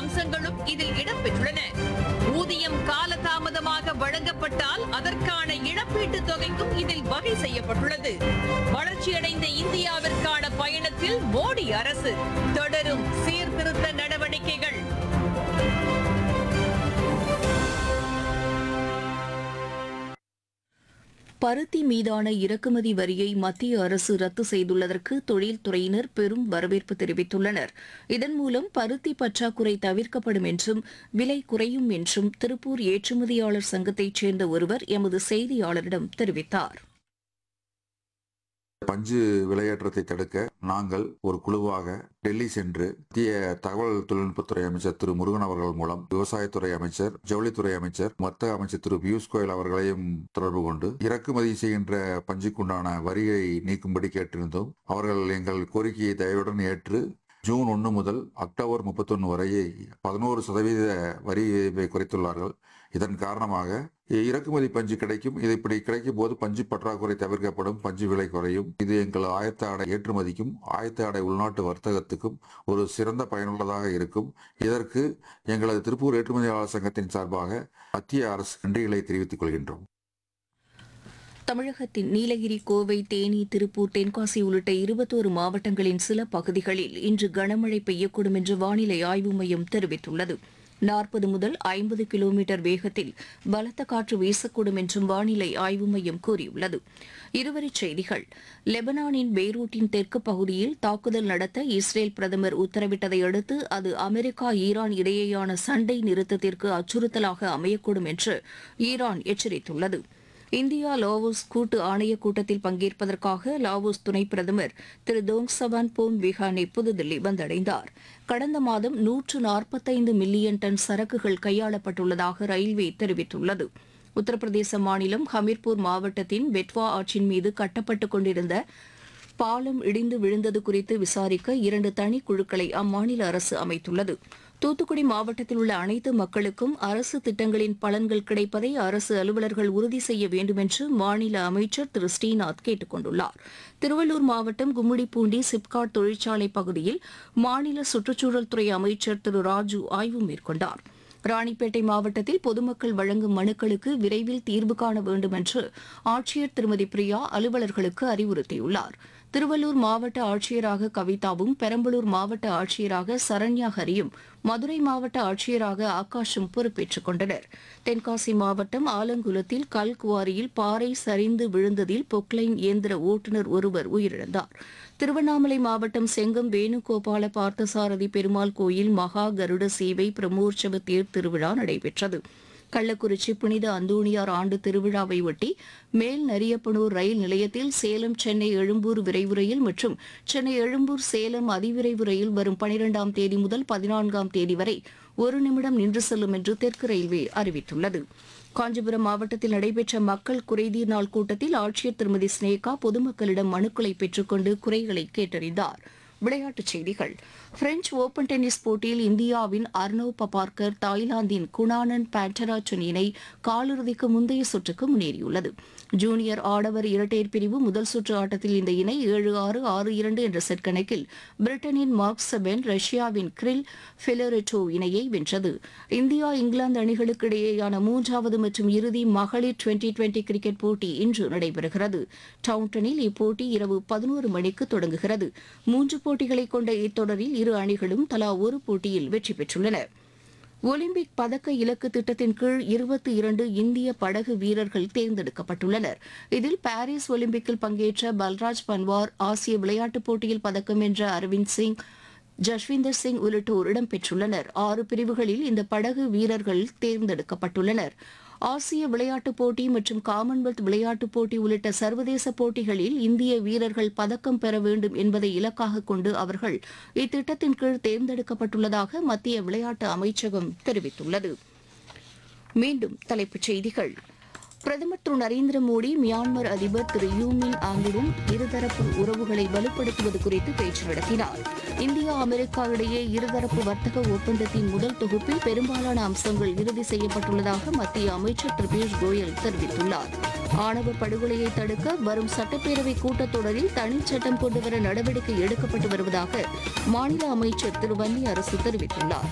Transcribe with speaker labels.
Speaker 1: அம்சங்களும் இதில் இடம்பெற்றுள்ளன ஊதியம் காலதாமதமாக வழங்கப்பட்டால் அதற்கான இழப்பீட்டுத் தொகைக்கும் இதில் வகை செய்யப்பட்டுள்ளது வளர்ச்சியடைந்த இந்தியாவிற்கான பயணத்தில் மோடி அரசு தொடரும் சீர்திருத்த நடவடிக்கைகள்
Speaker 2: பருத்தி மீதான இறக்குமதி வரியை மத்திய அரசு ரத்து செய்துள்ளதற்கு தொழில்துறையினர் பெரும் வரவேற்பு தெரிவித்துள்ளனர் இதன் மூலம் பருத்தி பற்றாக்குறை தவிர்க்கப்படும் என்றும் விலை குறையும் என்றும் திருப்பூர் ஏற்றுமதியாளர் சங்கத்தைச் சேர்ந்த ஒருவர் எமது செய்தியாளரிடம் தெரிவித்தார்
Speaker 3: பஞ்சு விலையேற்றத்தை தடுக்க நாங்கள் ஒரு குழுவாக டெல்லி சென்று மத்திய தகவல் தொழில்நுட்பத்துறை அமைச்சர் திரு முருகன் அவர்கள் மூலம் விவசாயத்துறை அமைச்சர் ஜவுளித்துறை அமைச்சர் வர்த்தக அமைச்சர் திரு பியூஷ் கோயல் அவர்களையும் தொடர்பு கொண்டு இறக்குமதி செய்கின்ற பஞ்சுக்குண்டான வரியை நீக்கும்படி கேட்டிருந்தோம் அவர்கள் எங்கள் கோரிக்கையை தயவுடன் ஏற்று ஜூன் ஒன்று முதல் அக்டோபர் முப்பத்தொன்று வரை பதினோரு சதவீத வரி விகிதத்தை குறைத்துள்ளார்கள் இதன் காரணமாக இறக்குமதி பஞ்சு கிடைக்கும் இது இப்படி கிடைக்கும் போது பஞ்சு பற்றாக்குறை தவிர்க்கப்படும் பஞ்சு விலை குறையும் இது எங்கள் ஆயத்த ஆடை ஏற்றுமதிக்கும் ஆயத்த ஆடை உள்நாட்டு வர்த்தகத்துக்கும் ஒரு சிறந்த பயனுள்ளதாக இருக்கும் இதற்கு எங்களது திருப்பூர் ஏற்றுமதியாளர் சங்கத்தின் சார்பாக மத்திய அரசு நன்றிகளை தெரிவித்துக் கொள்கின்றோம்
Speaker 2: தமிழகத்தின் நீலகிரி கோவை தேனி திருப்பூர் தென்காசி உள்ளிட்ட இருபத்தோரு மாவட்டங்களின் சில பகுதிகளில் இன்று கனமழை பெய்யக்கூடும் என்று வானிலை ஆய்வு மையம் தெரிவித்துள்ளது நாற்பது முதல் ஐம்பது கிலோமீட்டர் வேகத்தில் பலத்த காற்று வீசக்கூடும் என்றும் வானிலை ஆய்வு மையம் கூறியுள்ளது இருவரிச் செய்திகள் லெபனானின் பெய்ரூட்டின் தெற்கு பகுதியில் தாக்குதல் நடத்த இஸ்ரேல் பிரதமர் உத்தரவிட்டதை அடுத்து அது அமெரிக்கா ஈரான் இடையேயான சண்டை நிறுத்தத்திற்கு அச்சுறுத்தலாக அமையக்கூடும் என்று ஈரான் எச்சரித்துள்ளது இந்தியா லாவோஸ் கூட்டு ஆணையக் கூட்டத்தில் பங்கேற்பதற்காக லாவோஸ் துணை பிரதமர் திரு டோங்சவான் போம் விஹானே புதுதில்லி வந்தடைந்தார் கடந்த மாதம் நூற்று நாற்பத்தைந்து மில்லியன் டன் சரக்குகள் கையாளப்பட்டுள்ளதாக ரயில்வே தெரிவித்துள்ளது உத்தரப்பிரதேச மாநிலம் ஹமீர்பூர் மாவட்டத்தின் பெட்வா ஆற்றின் மீது கட்டப்பட்டுக் கொண்டிருந்த பாலம் இடிந்து விழுந்தது குறித்து விசாரிக்க இரண்டு தனி குழுக்களை அம்மாநில அரசு அமைத்துள்ளது தூத்துக்குடி மாவட்டத்தில் உள்ள அனைத்து மக்களுக்கும் அரசு திட்டங்களின் பலன்கள் கிடைப்பதை அரசு அலுவலர்கள் உறுதி செய்ய வேண்டுமென்று மாநில அமைச்சர் திரு ஸ்ரீநாத் கேட்டுக் கொண்டுள்ளார் திருவள்ளூர் மாவட்டம் கும்மிடிப்பூண்டி சிப்காட் தொழிற்சாலை பகுதியில் மாநில சுற்றுச்சூழல் துறை அமைச்சர் திரு ராஜு ஆய்வு மேற்கொண்டார் ராணிப்பேட்டை மாவட்டத்தில் பொதுமக்கள் வழங்கும் மனுக்களுக்கு விரைவில் தீர்வு காண வேண்டும் என்று ஆட்சியர் திருமதி பிரியா அலுவலர்களுக்கு அறிவுறுத்தியுள்ளார் திருவள்ளூர் மாவட்ட ஆட்சியராக கவிதாவும் பெரம்பலூர் மாவட்ட ஆட்சியராக சரண்யா ஹரியும் மதுரை மாவட்ட ஆட்சியராக ஆகாஷும் பொறுப்பேற்றுக் கொண்டனர் தென்காசி மாவட்டம் ஆலங்குளத்தில் கல் குவாரியில் பாறை சரிந்து விழுந்ததில் பொக்லைன் இயந்திர ஓட்டுநர் ஒருவர் உயிரிழந்தார் திருவண்ணாமலை மாவட்டம் செங்கம் வேணுகோபால பார்த்தசாரதி பெருமாள் கோயில் மகா கருட சேவை பிரமோற்சவ தேர் திருவிழா நடைபெற்றது கள்ளக்குறிச்சி புனித அந்தோணியார் ஆண்டு திருவிழாவை ஒட்டி மேல் நரியப்பனூர் ரயில் நிலையத்தில் சேலம் சென்னை எழும்பூர் விரைவு ரயில் மற்றும் சென்னை எழும்பூர் சேலம் அதிவிரைவு ரயில் வரும் பனிரெண்டாம் தேதி முதல் பதினான்காம் தேதி வரை ஒரு நிமிடம் நின்று செல்லும் என்று தெற்கு ரயில்வே அறிவித்துள்ளது காஞ்சிபுரம் மாவட்டத்தில் நடைபெற்ற மக்கள் குறைதீர் நாள் கூட்டத்தில் ஆட்சியர் திருமதி ஸ்னேகா பொதுமக்களிடம் மனுக்களை பெற்றுக்கொண்டு குறைகளை கேட்டறிந்தார் விளையாட்டுச் செய்திகள் பிரெஞ்ச் ஓபன் டென்னிஸ் போட்டியில் இந்தியாவின் அர்னவ் பபார்கர் தாய்லாந்தின் குணானன் பேட்டராச்சன் இணை காலிறுதிக்கு முந்தைய சுற்றுக்கு முன்னேறியுள்ளது ஜூனியர் ஆடவர் இரட்டையர் பிரிவு முதல் சுற்று ஆட்டத்தில் இந்த இணை ஏழு ஆறு ஆறு இரண்டு என்ற செட் கணக்கில் பிரிட்டனின் மார்க் செபென் ரஷ்யாவின் கிரில் ஃபெலோரெட்டோ இணையை வென்றது இந்தியா இங்கிலாந்து அணிகளுக்கு இடையேயான மூன்றாவது மற்றும் இறுதி மகளிர் டுவெண்டி டுவெண்டி கிரிக்கெட் போட்டி இன்று நடைபெறுகிறது டவுன்டனில் இப்போட்டி இரவு பதினோரு மணிக்கு தொடங்குகிறது மூன்று போட்டிகளை கொண்ட இத்தொடரில் இரு அணிகளும் தலா ஒரு போட்டியில் வெற்றி பெற்றுள்ளன ஒலிம்பிக் பதக்க இலக்கு திட்டத்தின் கீழ் இருபத்தி இரண்டு இந்திய படகு வீரர்கள் தேர்ந்தெடுக்கப்பட்டுள்ளனர் இதில் பாரிஸ் ஒலிம்பிக்கில் பங்கேற்ற பல்ராஜ் பன்வார் ஆசிய விளையாட்டுப் போட்டியில் பதக்கம் வென்ற அரவிந்த் சிங் ஜஸ்விந்தர் சிங் உள்ளிட்டோர் இடம்பெற்றுள்ளனர் ஆறு பிரிவுகளில் இந்த படகு வீரர்கள் தேர்ந்தெடுக்கப்பட்டுள்ளனர் ஆசிய விளையாட்டுப் போட்டி மற்றும் காமன்வெல்த் விளையாட்டுப் போட்டி உள்ளிட்ட சர்வதேச போட்டிகளில் இந்திய வீரர்கள் பதக்கம் பெற வேண்டும் என்பதை இலக்காக கொண்டு அவர்கள் இத்திட்டத்தின் கீழ் தேர்ந்தெடுக்கப்பட்டுள்ளதாக மத்திய விளையாட்டு அமைச்சகம் தெரிவித்துள்ளது மீண்டும் தலைப்புச் செய்திகள் பிரதமர் திரு நரேந்திர மோடி மியான்மர் அதிபர் திரு யூமின் ஆங்குடன் இருதரப்பு உறவுகளை வலுப்படுத்துவது குறித்து பேச்சு நடத்தினார் இந்தியா அமெரிக்கா இடையே இருதரப்பு வர்த்தக ஒப்பந்தத்தின் முதல் தொகுப்பில் பெரும்பாலான அம்சங்கள் இறுதி செய்யப்பட்டுள்ளதாக மத்திய அமைச்சர் திரு பியூஷ் கோயல் தெரிவித்துள்ளார் ஆணவ படுகொலையை தடுக்க வரும் சட்டப்பேரவை கூட்டத்தொடரில் தனிச்சட்டம் கொண்டுவர நடவடிக்கை எடுக்கப்பட்டு வருவதாக மாநில அமைச்சர் திரு வன்னி அரசு தெரிவித்துள்ளார்